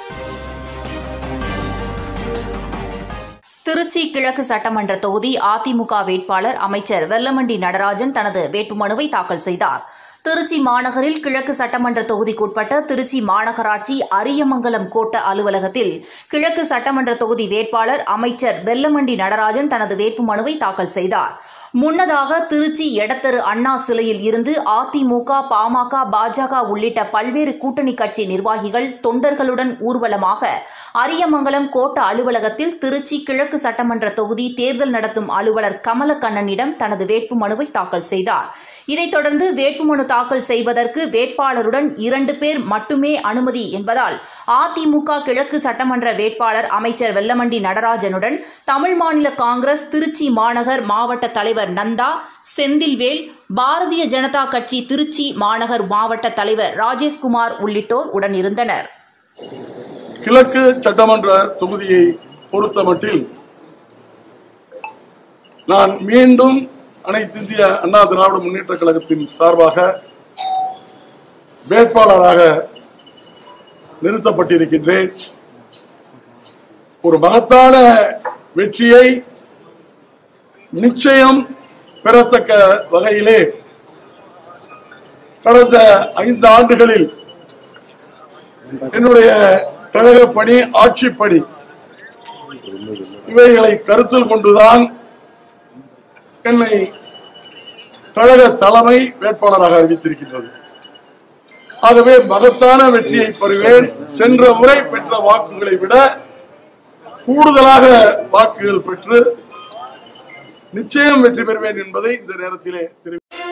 திருச்சி கிழக்கு சட்டமன்ற தொகுதி அதிமுக வேட்பாளர் அமைச்சர் வெல்லமண்டி நடராஜன் தனது வேட்புமனுவை தாக்கல் செய்தார் திருச்சி மாநகரில் கிழக்கு சட்டமன்ற தொகுதிக்குட்பட்ட திருச்சி மாநகராட்சி அரியமங்கலம் கோட்ட அலுவலகத்தில் கிழக்கு சட்டமன்ற தொகுதி வேட்பாளர் அமைச்சர் வெல்லமண்டி நடராஜன் தனது வேட்புமனுவை தாக்கல் செய்தார் முன்னதாக திருச்சி எடத்தரு அண்ணா சிலையில் இருந்து அதிமுக பாமக பாஜக உள்ளிட்ட பல்வேறு கூட்டணி கட்சி நிர்வாகிகள் தொண்டர்களுடன் ஊர்வலமாக அரியமங்கலம் கோட்ட அலுவலகத்தில் திருச்சி கிழக்கு சட்டமன்ற தொகுதி தேர்தல் நடத்தும் அலுவலர் கமலக்கண்ணனிடம் தனது வேட்புமனுவை தாக்கல் செய்தார் இதைத் தொடர்ந்து வேட்புமனு தாக்கல் செய்வதற்கு வேட்பாளருடன் இரண்டு பேர் மட்டுமே அனுமதி என்பதால் அதிமுக கிழக்கு சட்டமன்ற வேட்பாளர் அமைச்சர் வெல்லமண்டி நடராஜனுடன் தமிழ் மாநில காங்கிரஸ் திருச்சி மாநகர் மாவட்ட தலைவர் நந்தா செந்தில்வேல் பாரதிய ஜனதா கட்சி திருச்சி மாநகர் மாவட்ட தலைவர் ராஜேஷ்குமார் உள்ளிட்டோர் உடனிருந்தனர் கிழக்கு சட்டமன்ற தொகுதியை பொறுத்தமட்டில் நான் மீண்டும் அனைத்து இந்திய அண்ணா திராவிட முன்னேற்ற கழகத்தின் சார்பாக வேட்பாளராக நிறுத்தப்பட்டிருக்கின்றேன் ஒரு மகத்தான வெற்றியை நிச்சயம் பெறத்தக்க வகையிலே கடந்த ஐந்து ஆண்டுகளில் என்னுடைய கழக பணி ஆட்சி பணி இவைகளை கருத்தில் கொண்டுதான் என்னை கழக தலைமை வேட்பாளராக அறிவித்திருக்கின்றது ஆகவே மகத்தான வெற்றியை பெறுவேன் சென்ற முறை பெற்ற வாக்குகளை விட கூடுதலாக வாக்குகள் பெற்று நிச்சயம் வெற்றி பெறுவேன் என்பதை இந்த நேரத்திலே தெரிவிக்கிறேன்